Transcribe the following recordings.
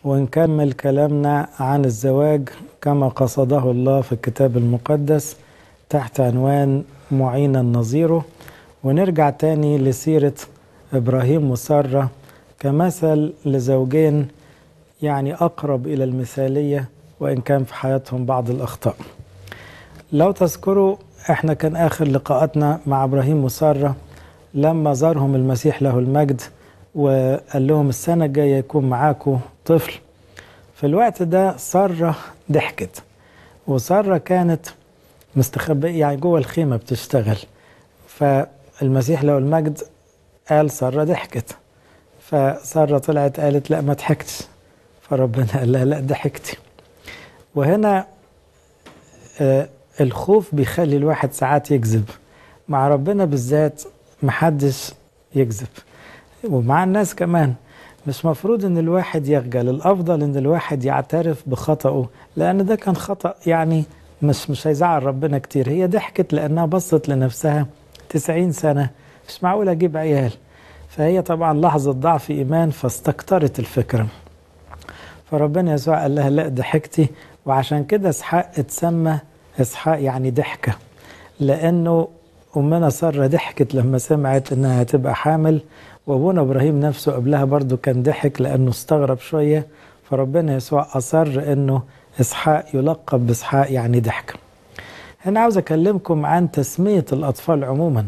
ونكمل كلامنا عن الزواج كما قصده الله في الكتاب المقدس تحت عنوان معينا نظيره ونرجع تاني لسيرة إبراهيم وسارة كمثل لزوجين يعني أقرب إلى المثالية وإن كان في حياتهم بعض الأخطاء لو تذكروا احنا كان آخر لقاءاتنا مع إبراهيم وسارة لما زارهم المسيح له المجد وقال لهم السنة الجاية يكون معاكم طفل في الوقت ده سارة ضحكت وسارة كانت مستخبية يعني جوه الخيمة بتشتغل فالمسيح له المجد قال سارة ضحكت فسارة طلعت قالت لا ما ضحكتش فربنا قال لها لا ضحكتي وهنا آه الخوف بيخلي الواحد ساعات يكذب مع ربنا بالذات محدش يكذب ومع الناس كمان مش مفروض ان الواحد يخجل الافضل ان الواحد يعترف بخطأه لان ده كان خطأ يعني مش مش هيزعل ربنا كتير هي ضحكت لانها بصت لنفسها 90 سنة مش معقول اجيب عيال فهي طبعا لحظة ضعف ايمان فاستكترت الفكرة فربنا يسوع قال لها لا ضحكتي وعشان كده اسحاق اتسمى اسحاق يعني ضحكة لانه امنا سارة ضحكت لما سمعت انها هتبقى حامل وابونا ابراهيم نفسه قبلها برضو كان ضحك لانه استغرب شويه فربنا يسوع اصر انه اسحاق يلقب باسحاق يعني ضحك. هنا عاوز اكلمكم عن تسميه الاطفال عموما.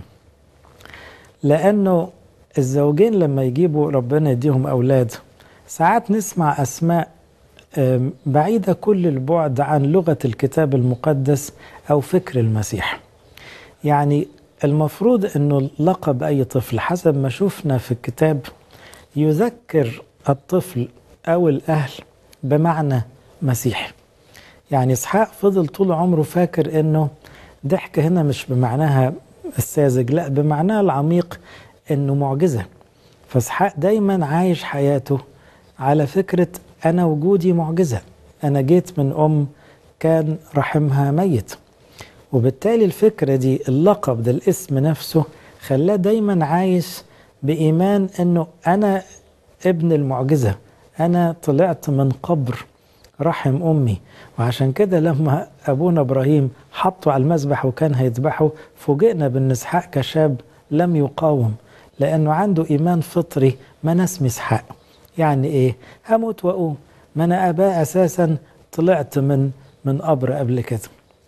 لانه الزوجين لما يجيبوا ربنا يديهم اولاد ساعات نسمع اسماء بعيده كل البعد عن لغه الكتاب المقدس او فكر المسيح. يعني المفروض انه لقب اي طفل حسب ما شفنا في الكتاب يذكر الطفل او الاهل بمعنى مسيحي يعني اسحاق فضل طول عمره فاكر انه ضحك هنا مش بمعناها الساذج لا بمعناها العميق انه معجزه فاسحاق دايما عايش حياته على فكره انا وجودي معجزه انا جيت من ام كان رحمها ميت وبالتالي الفكرة دي اللقب ده الاسم نفسه خلاه دايما عايش بإيمان أنه أنا ابن المعجزة أنا طلعت من قبر رحم أمي وعشان كده لما أبونا إبراهيم حطه على المذبح وكان هيذبحه فوجئنا بأن إسحاق كشاب لم يقاوم لأنه عنده إيمان فطري ما أنا اسمي إسحاق يعني إيه هموت وأقوم ما أنا أباه أساسا طلعت من من قبر قبل كده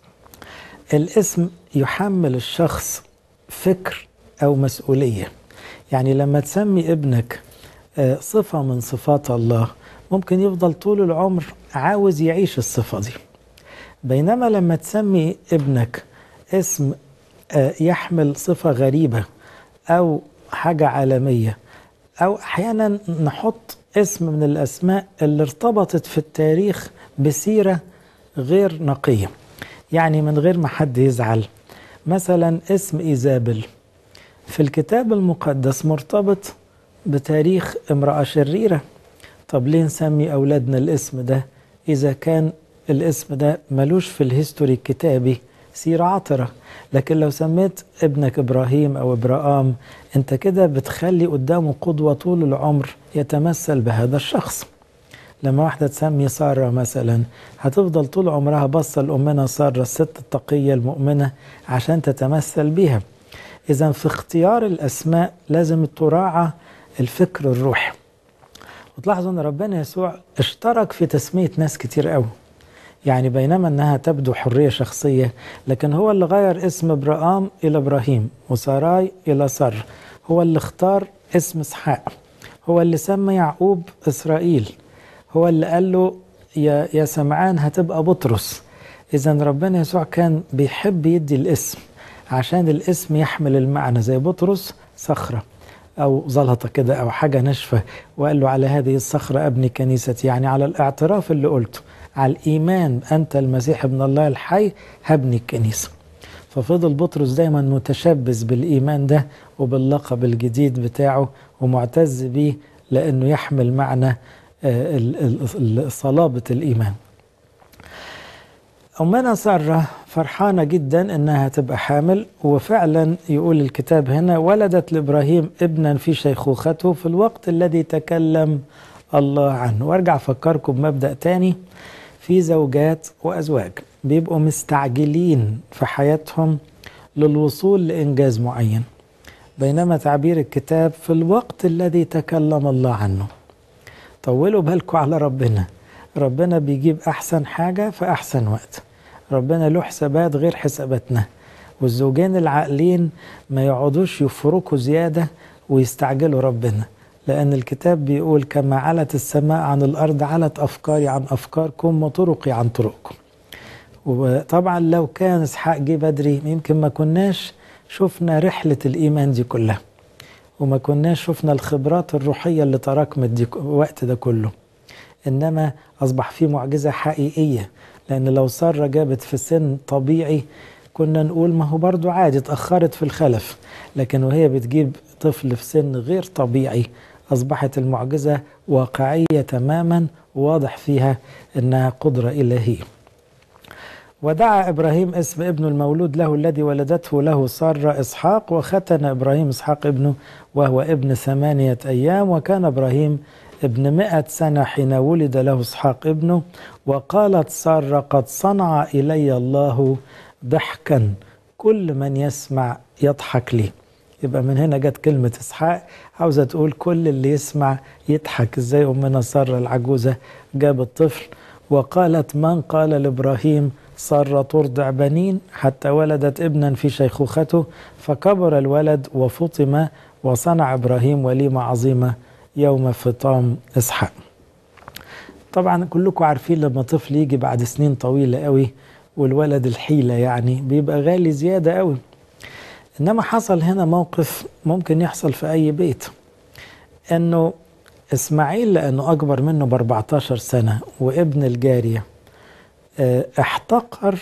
الاسم يحمل الشخص فكر او مسؤوليه يعني لما تسمي ابنك صفه من صفات الله ممكن يفضل طول العمر عاوز يعيش الصفه دي بينما لما تسمي ابنك اسم يحمل صفه غريبه او حاجه عالميه او احيانا نحط اسم من الاسماء اللي ارتبطت في التاريخ بسيره غير نقيه يعني من غير ما حد يزعل مثلا اسم ايزابل في الكتاب المقدس مرتبط بتاريخ امرأة شريرة طب ليه نسمي أولادنا الاسم ده إذا كان الاسم ده ملوش في الهيستوري الكتابي سيرة عطرة لكن لو سميت ابنك إبراهيم أو إبراهام أنت كده بتخلي قدامه قدوة طول العمر يتمثل بهذا الشخص لما واحدة تسمي سارة مثلا هتفضل طول عمرها بصة لأمنا سارة الست التقية المؤمنة عشان تتمثل بها إذا في اختيار الأسماء لازم تراعى الفكر الروحي وتلاحظوا أن ربنا يسوع اشترك في تسمية ناس كتير قوي يعني بينما أنها تبدو حرية شخصية لكن هو اللي غير اسم إبراهام إلى إبراهيم وساراي إلى سر هو اللي اختار اسم إسحاق هو اللي سمى يعقوب إسرائيل هو اللي قال له يا يا سمعان هتبقى بطرس اذا ربنا يسوع كان بيحب يدي الاسم عشان الاسم يحمل المعنى زي بطرس صخره او زلطه كده او حاجه ناشفه وقال له على هذه الصخره ابني كنيستي يعني على الاعتراف اللي قلته على الايمان انت المسيح ابن الله الحي هبني الكنيسه ففضل بطرس دايما متشبث بالايمان ده وباللقب الجديد بتاعه ومعتز بيه لانه يحمل معنى صلابة الإيمان أمنا سارة فرحانة جدا أنها تبقى حامل وفعلا يقول الكتاب هنا ولدت لإبراهيم ابنا في شيخوخته في الوقت الذي تكلم الله عنه وارجع افكركم بمبدأ تاني في زوجات وازواج بيبقوا مستعجلين في حياتهم للوصول لانجاز معين بينما تعبير الكتاب في الوقت الذي تكلم الله عنه طولوا بالكم على ربنا ربنا بيجيب احسن حاجه في احسن وقت ربنا له حسابات غير حساباتنا والزوجين العاقلين ما يقعدوش يفركوا زياده ويستعجلوا ربنا لأن الكتاب بيقول كما علت السماء عن الأرض علت أفكاري عن أفكاركم وطرقي عن طرقكم وطبعا لو كان إسحاق جه بدري يمكن ما كناش شفنا رحلة الإيمان دي كلها وما كناش شفنا الخبرات الروحية اللي تراكمت دي الوقت ده كله إنما أصبح في معجزة حقيقية لأن لو سارة جابت في سن طبيعي كنا نقول ما هو برضو عادي اتأخرت في الخلف لكن وهي بتجيب طفل في سن غير طبيعي أصبحت المعجزة واقعية تماما واضح فيها أنها قدرة إلهية ودعا إبراهيم اسم ابنه المولود له الذي ولدته له سارة إسحاق وختن إبراهيم إسحاق ابنه وهو ابن ثمانية أيام وكان إبراهيم ابن مئة سنة حين ولد له إسحاق ابنه وقالت سارة قد صنع إلي الله ضحكا كل من يسمع يضحك لي يبقى من هنا جت كلمة إسحاق عاوزة تقول كل اللي يسمع يضحك إزاي أمنا سارة العجوزة جابت طفل وقالت من قال لإبراهيم سارة ترضع بنين حتى ولدت ابنا في شيخوخته فكبر الولد وفطم وصنع إبراهيم وليمة عظيمة يوم فطام إسحاق طبعا كلكم عارفين لما طفل يجي بعد سنين طويلة قوي والولد الحيلة يعني بيبقى غالي زيادة قوي إنما حصل هنا موقف ممكن يحصل في أي بيت إنه إسماعيل لأنه أكبر منه ب 14 سنة وابن الجارية احتقر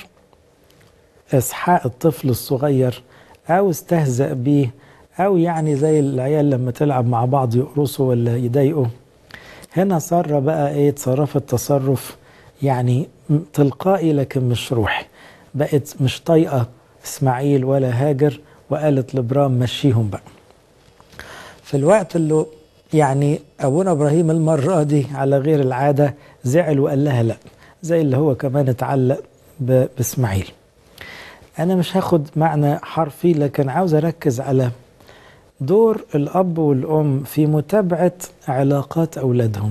إسحاق الطفل الصغير أو استهزأ بيه أو يعني زي العيال لما تلعب مع بعض يقرصوا ولا يضايقوا هنا سارة بقى إيه تصرفت تصرف يعني تلقائي لكن مش روحي بقت مش طايقة إسماعيل ولا هاجر وقالت لابرام مشيهم بقى في الوقت اللي يعني أبونا إبراهيم المرة دي على غير العادة زعل وقال لها لأ زي اللي هو كمان اتعلق بإسماعيل أنا مش هاخد معنى حرفي لكن عاوز أركز على دور الأب والأم في متابعة علاقات أولادهم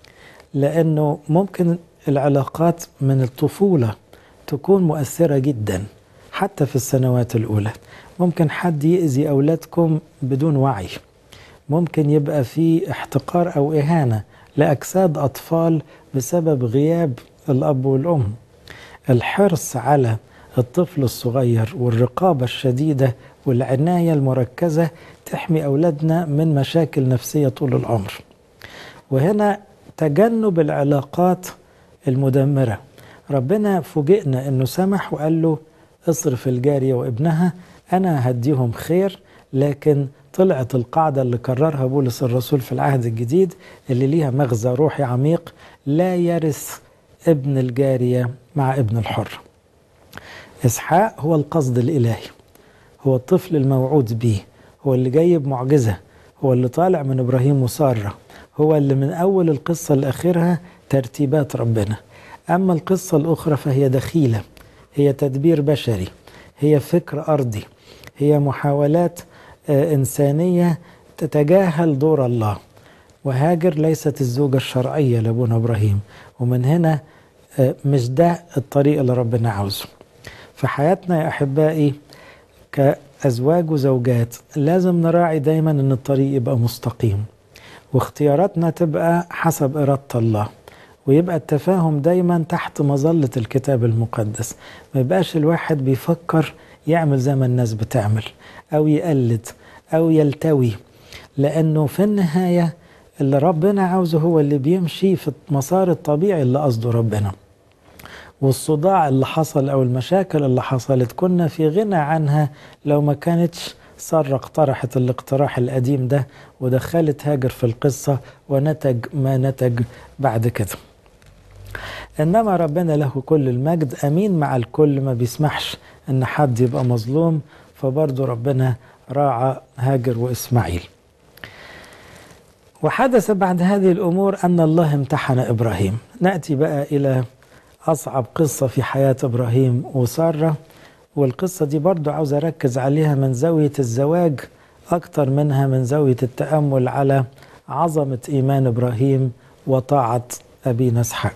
لأنه ممكن العلاقات من الطفولة تكون مؤثرة جدا حتى في السنوات الأولى ممكن حد يأذي أولادكم بدون وعي ممكن يبقى في احتقار أو إهانة لأجساد أطفال بسبب غياب الأب والأم الحرص على الطفل الصغير والرقابة الشديدة والعناية المركزة تحمي أولادنا من مشاكل نفسية طول العمر وهنا تجنب العلاقات المدمرة ربنا فوجئنا أنه سمح وقال له اصرف الجارية وابنها أنا هديهم خير لكن طلعت القاعدة اللي كررها بولس الرسول في العهد الجديد اللي ليها مغزى روحي عميق لا يرث ابن الجارية مع ابن الحر إسحاق هو القصد الإلهي هو الطفل الموعود به هو اللي جايب معجزة هو اللي طالع من إبراهيم وسارة هو اللي من أول القصة لآخرها ترتيبات ربنا أما القصة الأخرى فهي دخيلة هي تدبير بشري هي فكر أرضي هي محاولات إنسانية تتجاهل دور الله وهاجر ليست الزوجة الشرعية لأبونا إبراهيم ومن هنا مش ده الطريق اللي ربنا عاوزه في حياتنا يا أحبائي كأزواج وزوجات لازم نراعي دايما أن الطريق يبقى مستقيم واختياراتنا تبقى حسب إرادة الله ويبقى التفاهم دايما تحت مظلة الكتاب المقدس ما يبقاش الواحد بيفكر يعمل زي ما الناس بتعمل أو يقلد أو يلتوي لأنه في النهاية اللي ربنا عاوزه هو اللي بيمشي في المسار الطبيعي اللي قصده ربنا والصداع اللي حصل أو المشاكل اللي حصلت كنا في غنى عنها لو ما كانتش سارة اقترحت الاقتراح القديم ده ودخلت هاجر في القصة ونتج ما نتج بعد كده إنما ربنا له كل المجد أمين مع الكل ما بيسمحش إن حد يبقى مظلوم فبرضه ربنا راعى هاجر وإسماعيل وحدث بعد هذه الأمور أن الله امتحن إبراهيم نأتي بقى إلى أصعب قصة في حياة إبراهيم وسارة والقصة دي برضو عاوز أركز عليها من زاوية الزواج أكتر منها من زاوية التأمل على عظمة إيمان إبراهيم وطاعة أبينا إسحاق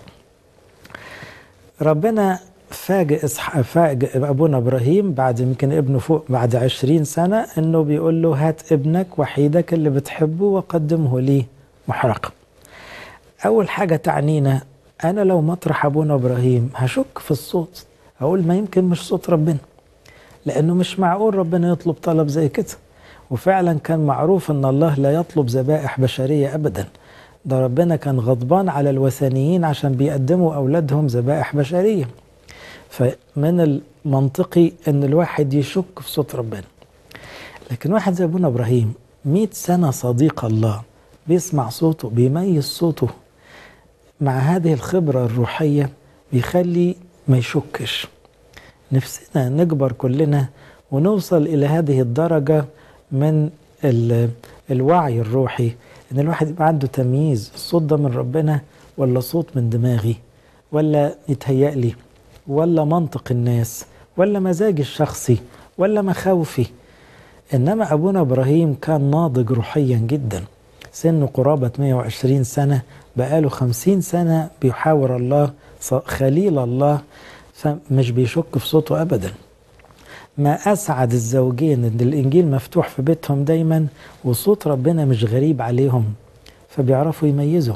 ربنا فاجئ فاجئ ابونا ابراهيم بعد يمكن ابنه فوق بعد عشرين سنه انه بيقول له هات ابنك وحيدك اللي بتحبه وقدمه لي محرقه. اول حاجه تعنينا انا لو مطرح ابونا ابراهيم هشك في الصوت اقول ما يمكن مش صوت ربنا. لانه مش معقول ربنا يطلب طلب زي كده. وفعلا كان معروف ان الله لا يطلب ذبائح بشريه ابدا. ده ربنا كان غضبان على الوثنيين عشان بيقدموا اولادهم ذبائح بشريه. فمن المنطقي ان الواحد يشك في صوت ربنا لكن واحد زي ابونا ابراهيم مئة سنة صديق الله بيسمع صوته بيميز صوته مع هذه الخبرة الروحية بيخلي ما يشكش نفسنا نكبر كلنا ونوصل إلى هذه الدرجة من الوعي الروحي إن الواحد يبقى عنده تمييز الصوت ده من ربنا ولا صوت من دماغي ولا يتهيأ ولا منطق الناس ولا مزاجي الشخصي ولا مخاوفي إنما أبونا إبراهيم كان ناضج روحيا جدا سنه قرابة 120 سنة بقاله 50 سنة بيحاور الله خليل الله فمش بيشك في صوته أبدا ما أسعد الزوجين إن الإنجيل مفتوح في بيتهم دايما وصوت ربنا مش غريب عليهم فبيعرفوا يميزوا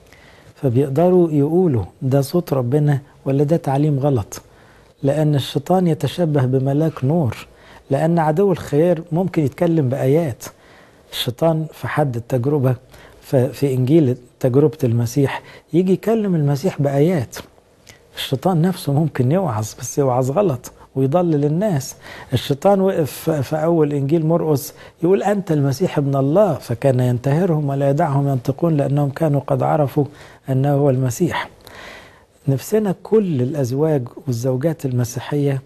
فبيقدروا يقولوا ده صوت ربنا ولا ده تعليم غلط لأن الشيطان يتشبه بملاك نور لأن عدو الخير ممكن يتكلم بآيات الشيطان في حد التجربة في إنجيل تجربة المسيح يجي يكلم المسيح بآيات الشيطان نفسه ممكن يوعظ بس يوعظ غلط ويضلل الناس الشيطان وقف في أول إنجيل مرقس يقول أنت المسيح ابن الله فكان ينتهرهم ولا يدعهم ينطقون لأنهم كانوا قد عرفوا أنه هو المسيح نفسنا كل الأزواج والزوجات المسيحية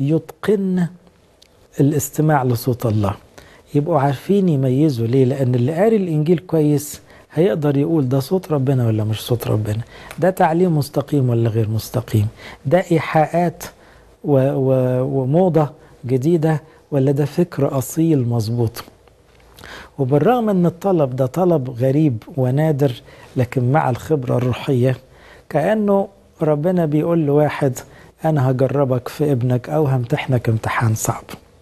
يتقن الاستماع لصوت الله يبقوا عارفين يميزوا ليه لأن اللي قاري الإنجيل كويس هيقدر يقول ده صوت ربنا ولا مش صوت ربنا ده تعليم مستقيم ولا غير مستقيم ده إيحاءات و و وموضة جديدة ولا ده فكر أصيل مظبوط وبالرغم أن الطلب ده طلب غريب ونادر لكن مع الخبرة الروحية كأنه ربنا بيقول لواحد أنا هجربك في ابنك أو همتحنك امتحان صعب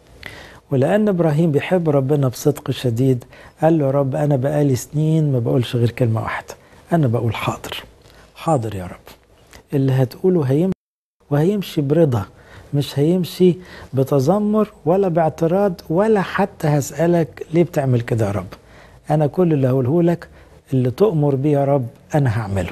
ولأن إبراهيم بيحب ربنا بصدق شديد قال له يا رب أنا بقالي سنين ما بقولش غير كلمة واحدة أنا بقول حاضر حاضر يا رب اللي هتقوله هيمشي وهيمشي برضا مش هيمشي بتذمر ولا باعتراض ولا حتى هسألك ليه بتعمل كده يا رب أنا كل اللي هقوله لك اللي تؤمر بيه يا رب أنا هعمله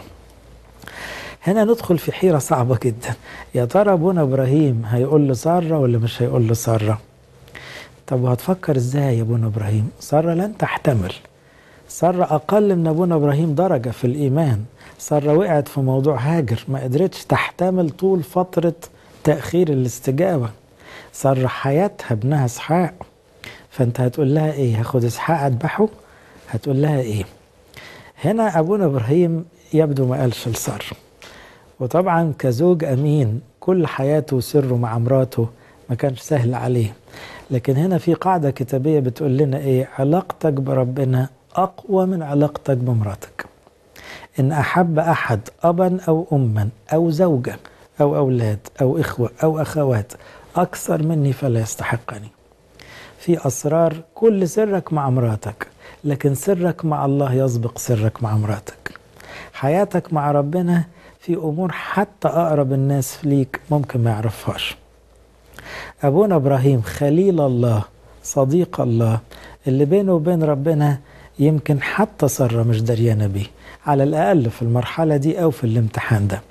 هنا ندخل في حيرة صعبة جدا يا ترى ابونا ابراهيم هيقول لسارة ولا مش هيقول لسارة طب وهتفكر ازاي يا ابونا ابراهيم سارة لن تحتمل سارة اقل من ابونا ابراهيم درجة في الايمان سارة وقعت في موضوع هاجر ما قدرتش تحتمل طول فترة تأخير الاستجابة سارة حياتها ابنها اسحاق فانت هتقول لها ايه هاخد اسحاق اذبحه هتقول لها ايه هنا ابونا ابراهيم يبدو ما قالش لسارة وطبعا كزوج امين كل حياته وسره مع مراته ما كانش سهل عليه لكن هنا في قاعده كتابيه بتقول لنا ايه علاقتك بربنا اقوى من علاقتك بمراتك ان احب احد ابا او اما او زوجه او اولاد او اخوه او اخوات اكثر مني فلا يستحقني في اسرار كل سرك مع مراتك لكن سرك مع الله يسبق سرك مع مراتك حياتك مع ربنا في امور حتى اقرب الناس ليك ممكن ما يعرفهاش ابونا ابراهيم خليل الله صديق الله اللي بينه وبين ربنا يمكن حتى ساره مش دريانه بيه على الاقل في المرحله دي او في الامتحان ده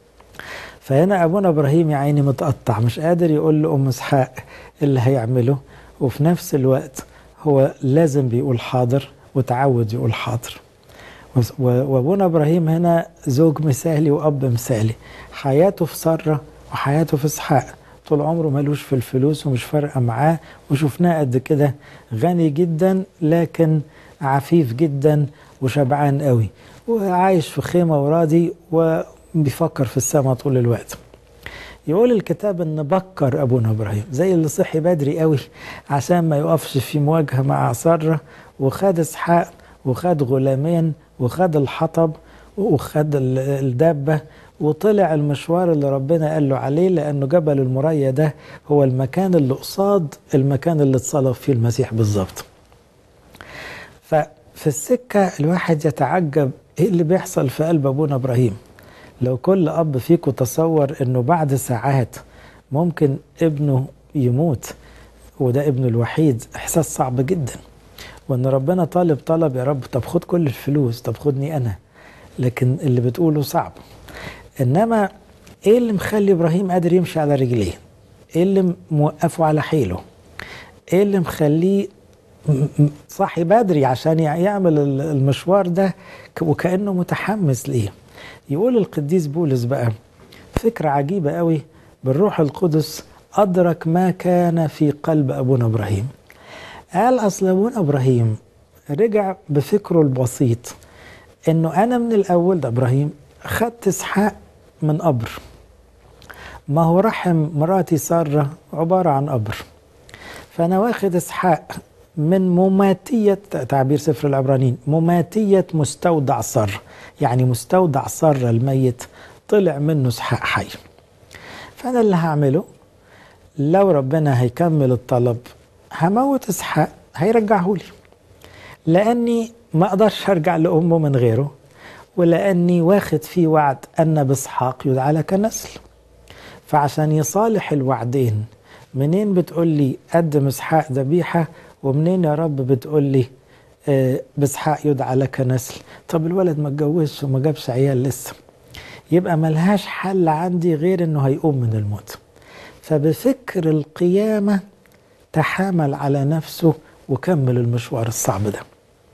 فهنا ابونا ابراهيم يا عيني متقطع مش قادر يقول لام اسحاق اللي هيعمله وفي نفس الوقت هو لازم بيقول حاضر وتعود يقول حاضر وابونا ابراهيم هنا زوج مثالي واب مثالي حياته في ساره وحياته في اسحاق طول عمره ملوش في الفلوس ومش فارقه معاه وشفناه قد كده غني جدا لكن عفيف جدا وشبعان قوي وعايش في خيمة وراضي وبيفكر في السماء طول الوقت يقول الكتاب ان بكر ابونا ابراهيم زي اللي صحي بدري قوي عشان ما يقفش في مواجهه مع ساره وخد اسحاق وخد غلامين وخد الحطب وخد الدابه وطلع المشوار اللي ربنا قال له عليه لانه جبل المريا ده هو المكان اللي قصاد المكان اللي اتصلب فيه المسيح بالظبط. ففي السكه الواحد يتعجب ايه اللي بيحصل في قلب ابونا ابراهيم. لو كل اب فيكم تصور انه بعد ساعات ممكن ابنه يموت وده ابنه الوحيد احساس صعب جدا وان ربنا طالب طلب يا رب طب خد كل الفلوس طب خدني انا لكن اللي بتقوله صعب انما ايه اللي مخلي ابراهيم قادر يمشي على رجليه ايه اللي موقفه على حيله ايه اللي مخليه صاحي بدري عشان يعمل المشوار ده وكانه متحمس ليه يقول القديس بولس بقى فكرة عجيبة قوي بالروح القدس أدرك ما كان في قلب أبونا إبراهيم قال أصل أبونا إبراهيم رجع بفكره البسيط إنه أنا من الأول ده إبراهيم خدت إسحاق من قبر ما هو رحم مراتي سارة عبارة عن قبر فأنا واخد إسحاق من مماتية تعبير سفر العبرانيين مماتية مستودع سارة يعني مستودع سارة الميت طلع منه اسحاق حي فأنا اللي هعمله لو ربنا هيكمل الطلب هموت اسحاق هيرجعه لي لأني ما أقدرش أرجع لأمه من غيره ولأني واخد فيه وعد أن بإسحاق يدعى لك نسل فعشان يصالح الوعدين منين بتقول لي قدم اسحاق ذبيحه ومنين يا رب بتقول لي آه باسحاق يدعى لك نسل طب الولد ما اتجوزش وما جابش عيال لسه يبقى ملهاش حل عندي غير انه هيقوم من الموت فبفكر القيامة تحامل على نفسه وكمل المشوار الصعب ده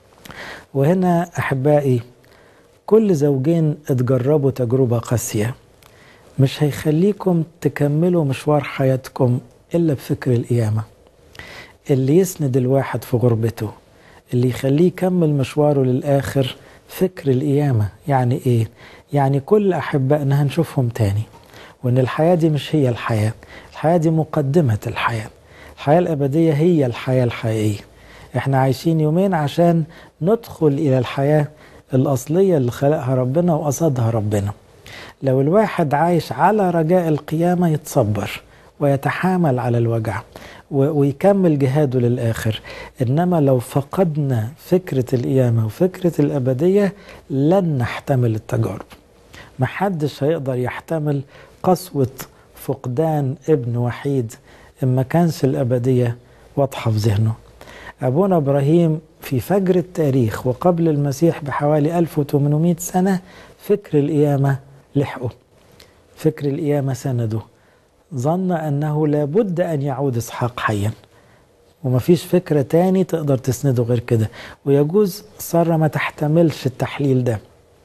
وهنا أحبائي كل زوجين اتجربوا تجربة قاسية مش هيخليكم تكملوا مشوار حياتكم إلا بفكر القيامة اللي يسند الواحد في غربته اللي يخليه يكمل مشواره للآخر فكر القيامة يعني إيه؟ يعني كل أحبائنا هنشوفهم تاني وإن الحياة دي مش هي الحياة الحياة دي مقدمة الحياة الحياة الأبدية هي الحياة الحقيقية إحنا عايشين يومين عشان ندخل إلى الحياة الأصلية اللي خلقها ربنا وقصدها ربنا لو الواحد عايش على رجاء القيامة يتصبر ويتحامل على الوجع ويكمل جهاده للآخر إنما لو فقدنا فكرة القيامة وفكرة الأبدية لن نحتمل التجارب محدش هيقدر يحتمل قسوة فقدان ابن وحيد إن ما كانش الأبدية واضحة في ذهنه أبونا إبراهيم في فجر التاريخ وقبل المسيح بحوالي 1800 سنة فكر القيامة لحقه فكر القيامة سنده ظن أنه لابد أن يعود إسحاق حيا ومفيش فكرة تاني تقدر تسنده غير كده ويجوز سارة ما تحتملش التحليل ده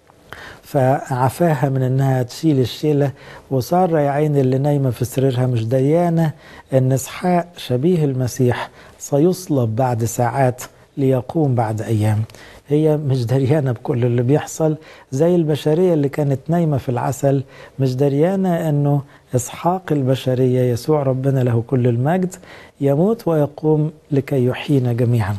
فعفاها من انها تشيل الشيله وساره يا عيني اللي نايمه في سريرها مش ديانه ان اسحاق شبيه المسيح سيصلب بعد ساعات ليقوم بعد ايام هي مش دريانه بكل اللي بيحصل زي البشريه اللي كانت نايمه في العسل مش دريانه انه اسحاق البشريه يسوع ربنا له كل المجد يموت ويقوم لكي يحيينا جميعا.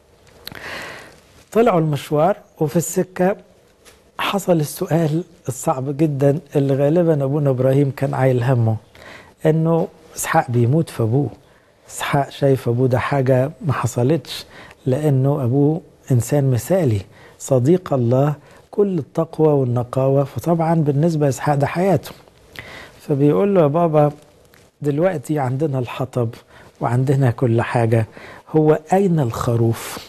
طلعوا المشوار وفي السكه حصل السؤال الصعب جدا اللي غالبا ابونا ابراهيم كان عايل همه انه اسحاق بيموت في ابوه اسحاق شايف ابوه ده حاجه ما حصلتش لانه ابوه انسان مثالي صديق الله كل التقوى والنقاوه فطبعا بالنسبه لاسحاق ده حياته فبيقول له يا بابا دلوقتي عندنا الحطب وعندنا كل حاجه هو اين الخروف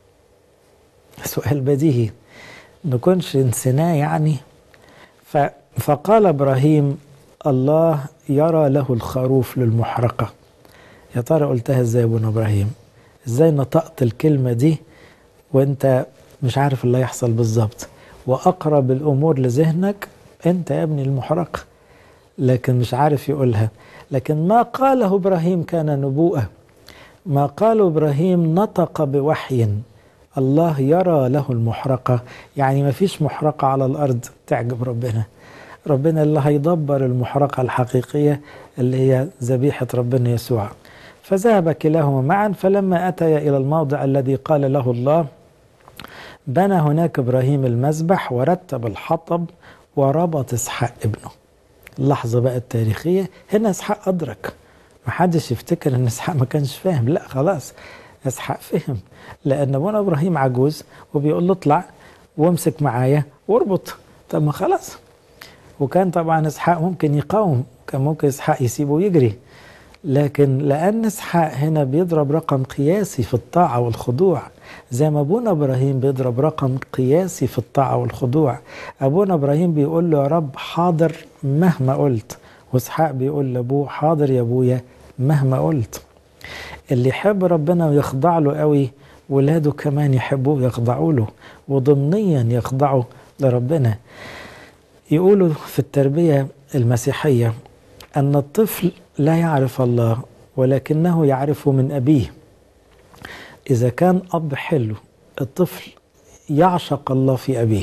سؤال بديهي نكونش نسيناه يعني فقال ابراهيم الله يرى له الخروف للمحرقه يا ترى قلتها ازاي يا ابونا ابراهيم ازاي نطقت الكلمه دي وانت مش عارف اللي هيحصل بالظبط واقرب الامور لذهنك انت يا ابني المحرقه لكن مش عارف يقولها لكن ما قاله ابراهيم كان نبوءه ما قاله ابراهيم نطق بوحي الله يرى له المحرقة يعني ما فيش محرقة على الأرض تعجب ربنا ربنا اللي هيدبر المحرقة الحقيقية اللي هي ذبيحة ربنا يسوع فذهب كلاهما معا فلما أتيا إلى الموضع الذي قال له الله بنى هناك إبراهيم المذبح ورتب الحطب وربط إسحاق ابنه اللحظة بقى التاريخية هنا إسحاق أدرك محدش يفتكر إن إسحاق ما كانش فاهم لا خلاص إسحاق فهم لأن أبونا إبراهيم عجوز وبيقول له اطلع وامسك معايا واربط طب ما خلاص وكان طبعا إسحاق ممكن يقاوم كان ممكن إسحاق يسيبه ويجري لكن لأن إسحاق هنا بيضرب رقم قياسي في الطاعة والخضوع زي ما أبونا إبراهيم بيضرب رقم قياسي في الطاعة والخضوع أبونا إبراهيم بيقول له يا رب حاضر مهما قلت وإسحاق بيقول لأبوه حاضر يا أبويا مهما قلت اللي يحب ربنا ويخضع له قوي ولاده كمان يحبوه يخضعوا له وضمنيا يخضعوا لربنا يقولوا في التربية المسيحية أن الطفل لا يعرف الله ولكنه يعرفه من أبيه إذا كان أب حلو الطفل يعشق الله في أبيه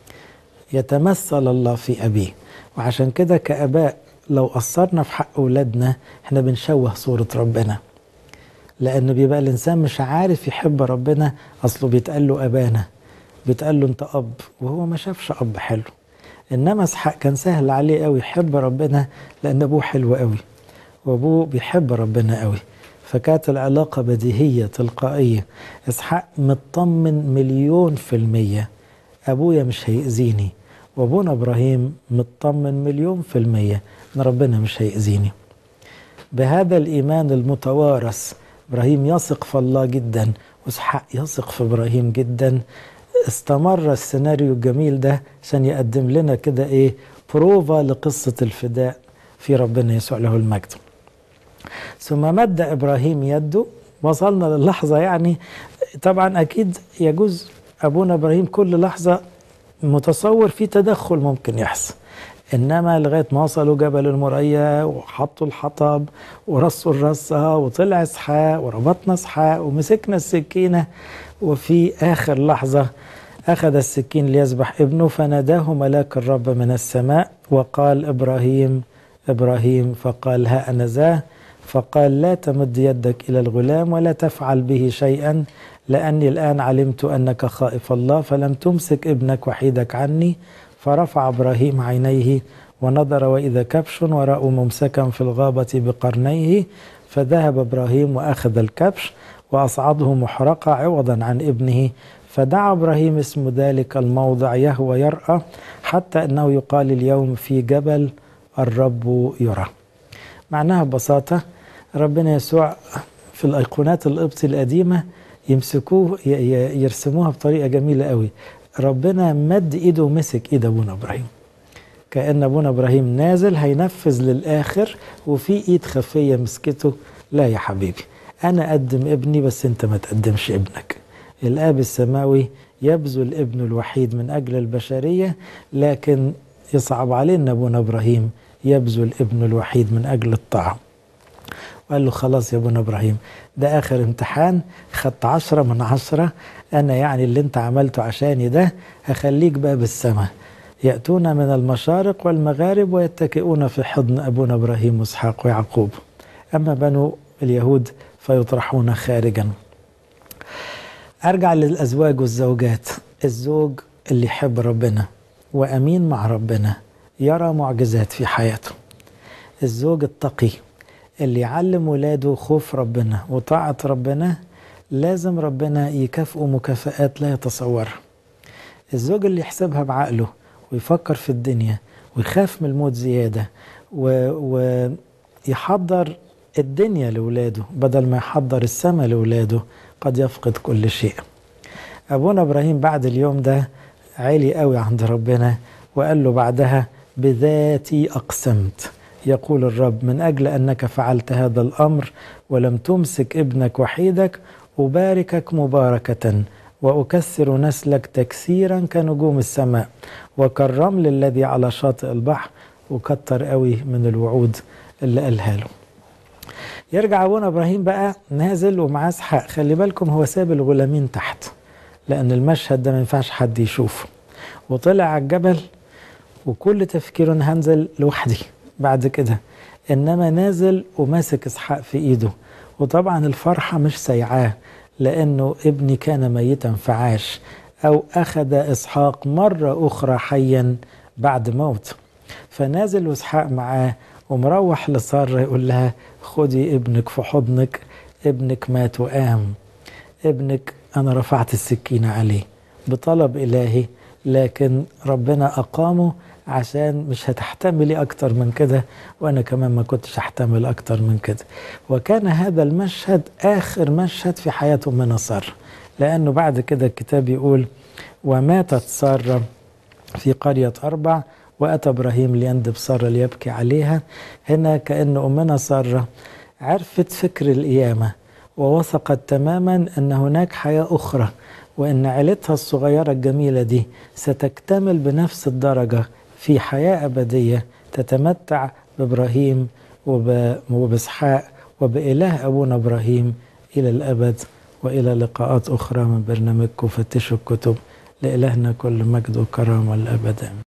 يتمثل الله في أبيه وعشان كده كأباء لو قصرنا في حق أولادنا احنا بنشوه صورة ربنا لأن بيبقى الإنسان مش عارف يحب ربنا أصله بيتقال له أبانا بيتقال له أنت أب وهو ما شافش أب حلو إنما إسحاق كان سهل عليه قوي يحب ربنا لأن أبوه حلو قوي وأبوه بيحب ربنا قوي فكانت العلاقة بديهية تلقائية إسحاق مطمن مليون في المية أبويا مش هيأذيني وأبونا إبراهيم مطمن مليون في المية إن ربنا مش هيأذيني بهذا الإيمان المتوارث إبراهيم يثق في الله جدا وإسحاق يثق في إبراهيم جدا استمر السيناريو الجميل ده عشان يقدم لنا كده إيه بروفا لقصة الفداء في ربنا يسوع له المجد ثم مد ابراهيم يده وصلنا للحظه يعني طبعا اكيد يجوز ابونا ابراهيم كل لحظه متصور في تدخل ممكن يحصل انما لغايه ما وصلوا جبل المريا وحطوا الحطب ورصوا الرصه وطلع اسحاق وربطنا اسحاق ومسكنا السكينه وفي اخر لحظه اخذ السكين ليذبح ابنه فناداه ملاك الرب من السماء وقال ابراهيم ابراهيم فقال ها انا ذا فقال لا تمد يدك الى الغلام ولا تفعل به شيئا لاني الان علمت انك خائف الله فلم تمسك ابنك وحيدك عني فرفع ابراهيم عينيه ونظر واذا كبش وراء ممسكا في الغابه بقرنيه فذهب ابراهيم واخذ الكبش واصعده محرقه عوضا عن ابنه فدعا ابراهيم اسم ذلك الموضع يهوى يرأى حتى انه يقال اليوم في جبل الرب يرى معناها ببساطه ربنا يسوع في الايقونات القبطي القديمه يمسكوه يرسموها بطريقه جميله قوي ربنا مد ايده ومسك ايد ابونا ابراهيم كان ابونا ابراهيم نازل هينفذ للاخر وفي ايد خفيه مسكته لا يا حبيبي انا اقدم ابني بس انت ما تقدمش ابنك الاب السماوي يبذل ابنه الوحيد من اجل البشريه لكن يصعب علينا ابونا ابراهيم يبذل ابنه الوحيد من اجل الطاعه وقال له خلاص يا ابونا ابراهيم ده اخر امتحان خدت عشرة من عشرة انا يعني اللي انت عملته عشاني ده هخليك باب السماء يأتون من المشارق والمغارب ويتكئون في حضن أبونا إبراهيم وإسحاق ويعقوب أما بنو اليهود فيطرحون خارجا أرجع للأزواج والزوجات الزوج اللي يحب ربنا وأمين مع ربنا يرى معجزات في حياته الزوج التقي اللي يعلم ولاده خوف ربنا وطاعة ربنا لازم ربنا يكافئه مكافآت لا يتصورها الزوج اللي يحسبها بعقله ويفكر في الدنيا ويخاف من الموت زيادة ويحضر الدنيا لولاده بدل ما يحضر السماء لولاده قد يفقد كل شيء أبونا إبراهيم بعد اليوم ده عالي قوي عند ربنا وقال له بعدها بذاتي أقسمت يقول الرب من أجل أنك فعلت هذا الأمر ولم تمسك ابنك وحيدك أباركك مباركة وأكثر نسلك تكثيرا كنجوم السماء وكالرمل الذي على شاطئ البحر وكتر قوي من الوعود اللي قالها له يرجع ابونا ابراهيم بقى نازل ومعاه اسحاق خلي بالكم هو ساب الغلامين تحت لأن المشهد ده ما ينفعش حد يشوفه وطلع على الجبل وكل تفكيره أنا هنزل لوحدي بعد كده إنما نازل وماسك إسحاق في إيده وطبعا الفرحة مش سيعاه لأنه ابني كان ميتا فعاش أو أخذ إسحاق مرة أخرى حيا بعد موت فنازل وإسحاق معاه ومروح لسارة يقول لها خدي ابنك في حضنك ابنك مات وقام ابنك أنا رفعت السكينة عليه بطلب إلهي لكن ربنا أقامه عشان مش هتحتملي أكتر من كده وأنا كمان ما كنتش أحتمل أكتر من كده وكان هذا المشهد آخر مشهد في حياة أمنا سارة لأنه بعد كده الكتاب يقول وماتت سارة في قرية أربع وأتى إبراهيم ليندب سارة ليبكي عليها هنا كأن أمنا سارة عرفت فكر القيامة ووثقت تماما أن هناك حياة أخرى وأن عيلتها الصغيرة الجميلة دي ستكتمل بنفس الدرجة في حياة أبدية تتمتع بإبراهيم وبإسحاق وبإله أبونا إبراهيم إلى الأبد وإلى لقاءات أخرى من برنامجكم فتشوا الكتب لإلهنا كل مجد وكرامة الأبد